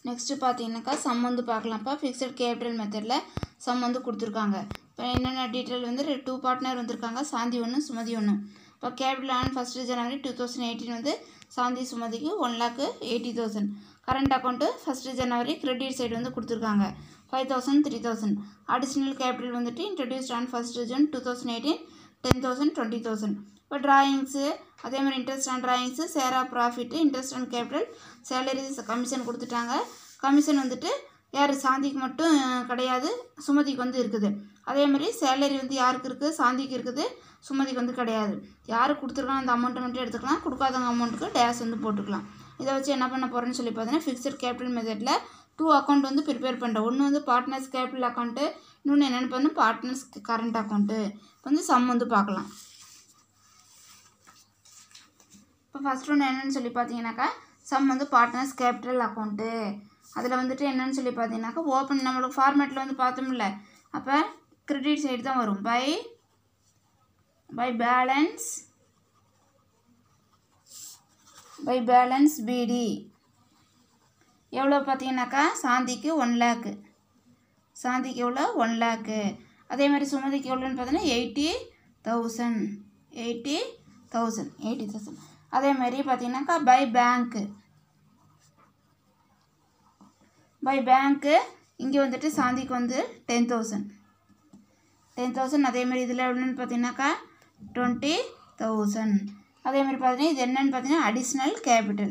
next பார்த்தீங்கன்னாக்கா sum வந்து பார்க்கலாம்ப்பா ஃபிக்ஸட் கேபிட்டல் மெத்தடில் சம் வந்து கொடுத்துருக்காங்க இப்போ என்னென்ன டீட்டெயில் வந்து டூ பார்ட்னர் வந்திருக்காங்க சாந்தி ஒன்று சுமதி ஒன்று இப்போ capital on first January two thousand eighteen வந்து சாந்தி சுமதிக்கு one lakh eighty thousand current account first January credit side வந்து கொடுத்துருக்காங்க five thousand three thousand additional capital வந்துட்டு introduced on first June two thousand eighteen ten thousand twenty thousand இப்போ drawings அதே மாதிரி interest on drawings சேரா profit interest on capital salaries commission கொடுத்துட்டாங்க commission வந்துட்டு யார் சாந்திக்கு மட்டும் அஹ், கிடையாது சுமதிக்கு வந்து இருக்குது அதே மாதிரி சேலரி வந்து யாருக்கு இருக்குது சாந்திக்கு இருக்குது சுமதிக்கு வந்து கிடையாது யாருக்கு கொடுத்துருக்காங்க அந்த அமௌண்ட்டை மட்டும் எடுத்துக்கலாம் கொடுக்காதவங்க அமௌண்ட்டுக்கு டேஸ் வந்து போட்டுக்கலாம் இதை வச்சு என்ன பண்ண போகிறேன்னு சொல்லி பார்த்தீங்கன்னா ஃபிக்ஸட் கேபிட்டல் மெத்தடில் டூ அக்கௌண்ட் வந்து ப்ரிப்பேர் பண்ணுறேன் ஒன்று வந்து பார்ட்னர்ஸ் கேபிட்டல் அக்கௌண்ட்டு இன்னொன்று என்னென்னு பண்ணு பார்ட்னர்ஸ் கரண்ட் அக்கௌண்ட்டு இப்போ வந்து சம் வந்து பார்க்கலாம் இப்போ ஃபஸ்ட் ஒன்று என்னன்னு சொல்லி பார்த்தீங்கன்னாக்கா சம் வந்து பார்ட்னர்ஸ் கேபிட்டல் அக்கௌண்ட்டு அதில் வந்துட்டு என்னன்னு சொல்லி பார்த்தீங்கன்னாக்கா ஓப்பன் நம்மளுக்கு ஃபார்மேட்டில் வந்து பார்த்தோம்ல அப்போ கிரெடிட் சைடு தான் வரும் by by balance by balance B D எவ்வளோ பார்த்தீங்கன்னாக்கா சாந்திக்கு ஒன் லேக்கு சாந்திக்கு எவ்வளோ ஒன் லேக்கு அதே மாதிரி சுமதிக்கு எவ்வளோன்னு பார்த்தீங்கன்னா eighty thousand eighty thousand eighty thousand அதே மாதிரி பார்த்தீங்கன்னாக்கா பை பேங்க்கு பை பேங்க்கு இங்கே வந்துட்டு சாந்திக்கு வந்து டென் தௌசண்ட் டென் தௌசண்ட் அதே மாதிரி இதில் எவ்வளோன்னு பார்த்தீங்கன்னாக்கா டுவெண்ட்டி தௌசண்ட் அதே மாதிரி பார்த்தீங்கன்னா இது என்னன்னு பார்த்தீங்கன்னா அடிஷ்னல் கேபிட்டல்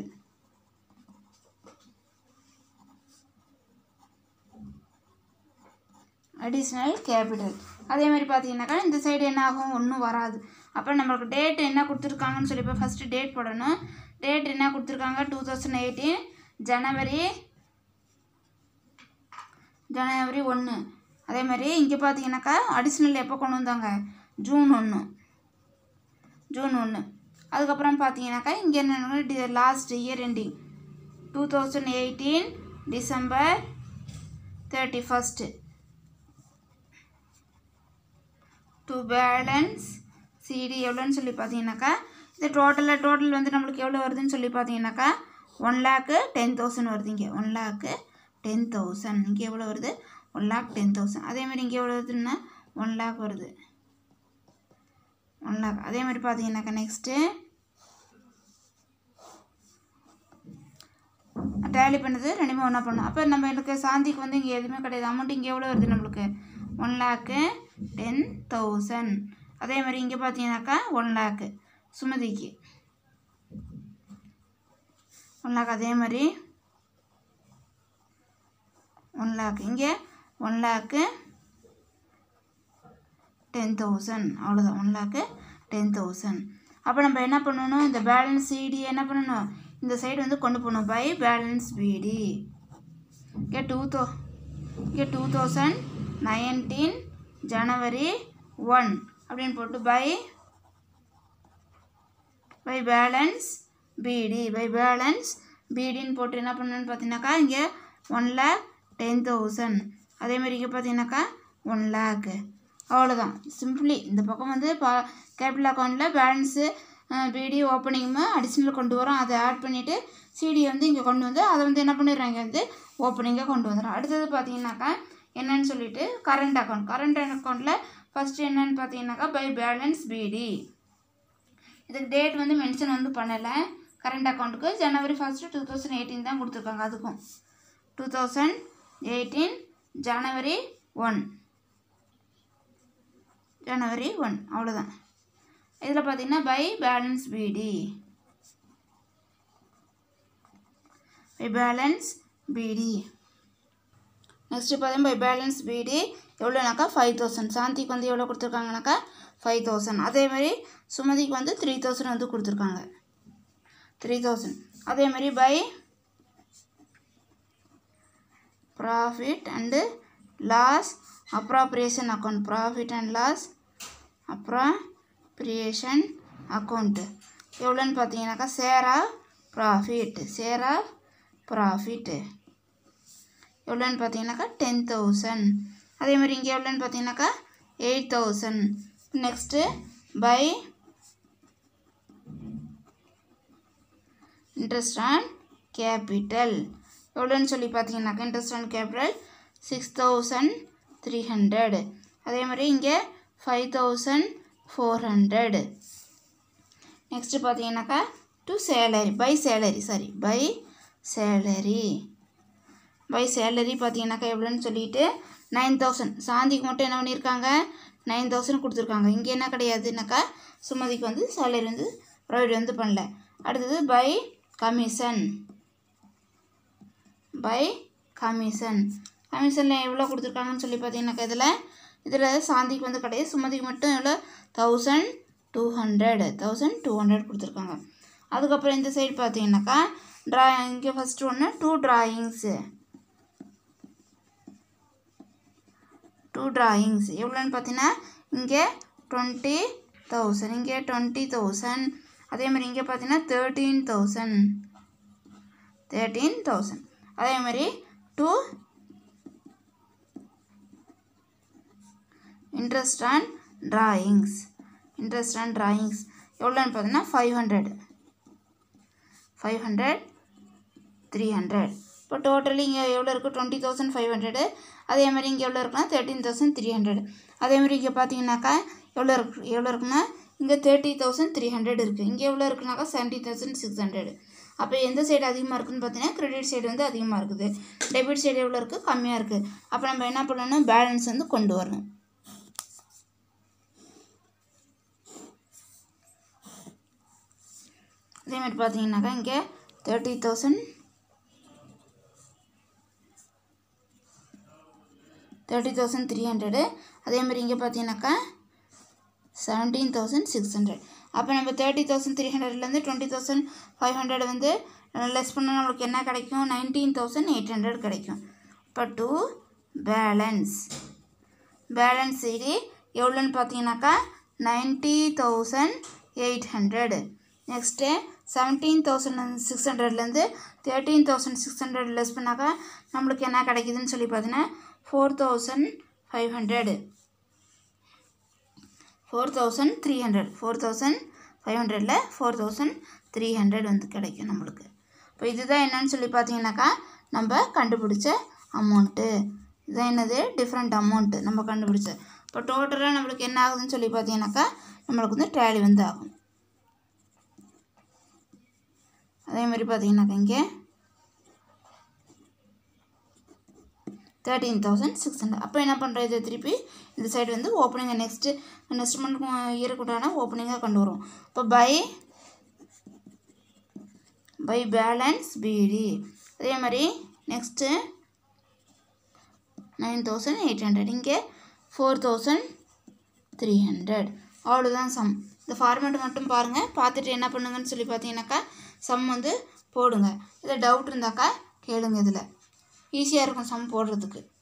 அடிஷ்னல் கேபிட்டல் அதே மாதிரி பார்த்தீங்கன்னாக்கா இந்த சைடு என்ன ஆகும் ஒன்றும் வராது அப்போ நம்மளுக்கு டேட் என்ன கொடுத்துருக்காங்கன்னு சொல்லி இப்போ ஃபஸ்ட்டு டேட் போடணும் டேட் என்ன கொடுத்துருக்காங்க two thousand eighteen January January ஒன்று அதே மாதிரி இங்கே பார்த்தீங்கன்னாக்கா அடிஷ்னல் எப்போ கொண்டு வந்தாங்க ஜூன் ஒன்று ஜூன் ஒன்று அதுக்கப்புறம் பார்த்தீங்கன்னாக்கா இங்கே என்ன last year ending two thousand eighteen December thirty first to balance C D எவ்வளோன்னு சொல்லி பார்த்தீங்கன்னாக்கா இது டோட்டலாக டோட்டல் வந்து நம்மளுக்கு எவ்வளோ வருதுன்னு சொல்லி பார்த்தீங்கன்னாக்கா ஒன் லேக்கு டென் தௌசண்ட் வருது இங்கே ஒன் லேக்கு டென் தௌசண்ட் இங்கே எவ்வளோ வருது ஒன் லேக் டென் தௌசண்ட் அதே மாதிரி இங்கே எவ்வளோ வருதுன்னா ஒன் லேக் வருது ஒன் லேக் அதே மாதிரி பார்த்தீங்கன்னாக்கா நெக்ஸ்ட்டு டேலி பண்ணது ரெண்டுமே ஒன்றா பண்ணும் அப்போ நம்ம எனக்கு சாந்திக்கு வந்து இங்கே எதுவுமே கிடையாது அமௌண்ட் இங்கே எவ்வளோ வருது நம்மளுக்கு ஒன் லேக்கு டென் தௌசண்ட் அதே மாதிரி இங்கே பார்த்தீங்கன்னாக்கா ஒன் லேக்கு சுமதிக்கு ஒன் லேக் அதே மாதிரி ஒன் லேக் இங்கே ஒன் லேக்கு டென் தௌசண்ட் அவ்வளோதான் ஒன் லேக்கு டென் தௌசண்ட் அப்போ நம்ம என்ன பண்ணணும் இந்த பேலன்ஸ் சிடி என்ன பண்ணணும் இந்த சைடு வந்து கொண்டு போகணும் பை பேலன்ஸ் பிடி இங்கே டூ தௌ இங்கே two thousand nineteen January one அப்படின்னு போட்டு by by balance B D by balance பிடின்னு போட்டு என்ன பண்ணணும்னு பார்த்தீங்கன்னாக்கா இங்கே ஒன் லேக் டென் தௌசண்ட் அதேமாதிரி இங்கே பார்த்தீங்கன்னாக்கா ஒன் லேக்கு அவ்வளோதான் சிம்பிளி இந்த பக்கம் வந்து பா கேபிட்டல் அக்கௌண்ட்டில் பேலன்ஸு பிடி ஓப்பனிங்கு அடிஷ்னல் கொண்டு வரோம் அதை ஆட் பண்ணிவிட்டு சிடி வந்து இங்கே கொண்டு வந்து அதை வந்து என்ன பண்ணிடுறோம் இங்கே வந்து ஓப்பனிங்காக கொண்டு வந்துடும் அடுத்தது பார்த்தீங்கன்னாக்கா என்னன்னு சொல்லிட்டு கரண்ட் அக்கௌண்ட் கரண்ட் அக்கௌண்ட்டில் ஃபஸ்ட்டு என்னன்னு பார்த்தீங்கன்னாக்கா பை பேலன்ஸ் பிடி இதுக்கு டேட் வந்து மென்ஷன் வந்து பண்ணலை கரண்ட் அக்கௌண்ட்டுக்கு January first two thousand eighteen தான் கொடுத்துருக்காங்க அதுக்கும் two thousand eighteen January one January one அவ்வளோதான் இதில் பார்த்தீங்கன்னா by balance B D by balance B D next பார்த்தீங்கன்னா பை பேலன்ஸ் பிடி எவ்வளோனாக்கா ஃபைவ் தௌசண்ட் சாந்திக்கு வந்து எவ்வளோ கொடுத்துருக்காங்கனாக்கா ஃபைவ் தௌசண்ட் அதே மாதிரி சுமதிக்கு வந்து த்ரீ தௌசண்ட் வந்து கொடுத்துருக்காங்க த்ரீ தௌசண்ட் அதே மாதிரி by profit and loss appropriation account profit and loss appropriation account எவ்வளோன்னு பார்த்தீங்கன்னாக்கா share of profit share of profit எவ்வளோன்னு பார்த்தீங்கன்னாக்கா டென் தௌசண்ட் அதே மாதிரி இங்கே எவ்வளோன்னு பார்த்தீங்கன்னாக்கா eight thousand next by interest on capital எவ்வளோன்னு சொல்லி பார்த்தீங்கன்னாக்கா interest on capital six thousand three hundred அதே மாதிரி இங்கே five thousand four hundred next பார்த்தீங்கன்னாக்கா to salary by salary sorry by salary by salary பார்த்தீங்கன்னாக்கா எவ்வளோன்னு சொல்லிட்டு நைன் தௌசண்ட் சாந்திக்கு மட்டும் என்ன பண்ணியிருக்காங்க நைன் தௌசண்ட் கொடுத்துருக்காங்க இங்கே என்ன கிடையாதுனாக்கா சுமதிக்கு வந்து சேலரி வந்து ப்ரொவைட் வந்து பண்ணல அடுத்தது பை கமிஷன் பை கமிஷன் கமிஷனில் எவ்வளோ கொடுத்துருக்காங்கன்னு சொல்லி பார்த்தீங்கன்னாக்கா இதில் இதில் சாந்திக்கு வந்து கிடையாது சுமதிக்கு மட்டும் எவ்வளோ thousand two hundred thousand two hundred கொடுத்துருக்காங்க அதுக்கப்புறம் இந்த சைடு பார்த்தீங்கன்னாக்கா ட்ரா இங்கே ஃபஸ்ட்டு ஒன்று டூ ட்ராயிங்ஸு டூ ட்ராயிங்ஸ் எவ்வளோன்னு பார்த்தீங்கன்னா இங்கே டுவெண்ட்டி தௌசண்ட் இங்கே டுவெண்ட்டி தௌசண்ட் அதே மாதிரி இங்கே பார்த்தீங்கன்னா தேர்ட்டீன் தௌசண்ட் தேர்ட்டீன் தௌசண்ட் அதே மாதிரி to interest on drawings interest on drawings எவ்வளோன்னு பார்த்தீங்கன்னா five hundred five hundred three hundred இப்போ டோட்டலி இங்கே எவ்வளோ இருக்குது டுவெண்ட்டி தௌசண்ட் ஃபைவ் ஹண்ட்ரடு அதே மாதிரி இங்கே எவ்வளோ இருக்குன்னா தேர்ட்டீன் தௌசண்ட் த்ரீ ஹண்ட்ரட் அதே மாதிரி இங்கே பார்த்தீங்கன்னாக்கா எவ்வளோ இருக்கு எவ்வளோ இருக்குன்னா இங்கே தேர்ட்டி தௌசண்ட் த்ரீ ஹண்ட்ரட் இருக்குது இங்கே எவ்வளோ இருக்குனாக்கா செவன்ட்டி தௌசண்ட் சிக்ஸ் ஹண்ட்ரட் அப்போ எந்த சைடு அதிகமாக இருக்குன்னு பார்த்தீங்கன்னா கிரெடிட் சைடு வந்து அதிகமாக இருக்குது டெபிட் சைடு எவ்வளோ இருக்குது கம்மியாக இருக்குது அப்போ நம்ம என்ன பண்ணணும் பேலன்ஸ் வந்து கொண்டு வரணும் அதே மாதிரி பார்த்தீங்கன்னாக்கா இங்கே thirty thousand thirty thousand three hundred அதே மாதிரி இங்கே பார்த்தீங்கன்னாக்கா செவன்டீன் தௌசண்ட் சிக்ஸ் ஹண்ட்ரட் அப்போ நம்ம தேர்ட்டி தௌசண்ட் த்ரீ ஹண்ட்ரட்லேருந்து டுவெண்ட்டி தௌசண்ட் ஃபைவ் ஹண்ட்ரட் வந்து லெஸ் பண்ணால் நம்மளுக்கு என்ன கிடைக்கும் நைன்டீன் தௌசண்ட் எயிட் ஹண்ட்ரட் கிடைக்கும் இப்போ டூ பேலன்ஸ் பேலன்ஸ் சைடு எவ்வளோன்னு பார்த்தீங்கன்னாக்கா ninety thousand eight hundred next seventeen thousand six ஹண்ட்ரட்லேருந்து thirteen thousand six hundred less பண்ணாக்கா நம்மளுக்கு என்ன கிடைக்குதுன்னு சொல்லி பார்த்தீங்கன்னா four thousand five hundred four thousand three hundred four thousand five ஹண்ட்ரடில் ஃபோர் தௌசண்ட் த்ரீ ஹண்ட்ரட் வந்து கிடைக்கும் நம்மளுக்கு இப்போ இதுதான் என்னன்னு சொல்லி பார்த்தீங்கன்னாக்கா நம்ம கண்டுபிடிச்ச அமௌண்ட்டு இதுதான் என்னது டிஃப்ரெண்ட் அமௌண்ட்டு நம்ம கண்டுபிடிச்ச இப்போ டோட்டலாக நம்மளுக்கு என்ன ஆகுதுன்னு சொல்லி பார்த்தீங்கன்னாக்கா நம்மளுக்கு வந்து டேலி வந்து ஆகும் அதே மாதிரி பார்த்தீங்கன்னாக்கா இங்கே தேர்ட்டீன் தௌசண்ட் சிக்ஸ் ஹண்ட்ரட் அப்போ என்ன பண்ணுறது இது திருப்பி இந்த சைடு வந்து ஓப்பனிங்காக நெக்ஸ்ட்டு நெக்ஸ்ட் மந்த் இயருக்குண்டான ஓப்பனிங்காக கொண்டு வரும் இப்போ பை பை பேலன்ஸ் பிடி அதே மாதிரி next nine thousand eight hundred இங்கே ஃபோர் தௌசண்ட் த்ரீ ஹண்ட்ரட் அவ்வளோதான் சம் இந்த ஃபார்மேட் மட்டும் பாருங்கள் பார்த்துட்டு என்ன பண்ணுங்கன்னு சொல்லி பார்த்தீங்கன்னாக்கா சம் வந்து போடுங்க இதில் டவுட் இருந்தாக்கா கேளுங்க இதில் ஈஸியாக இருக்கும் சம் போடுறதுக்கு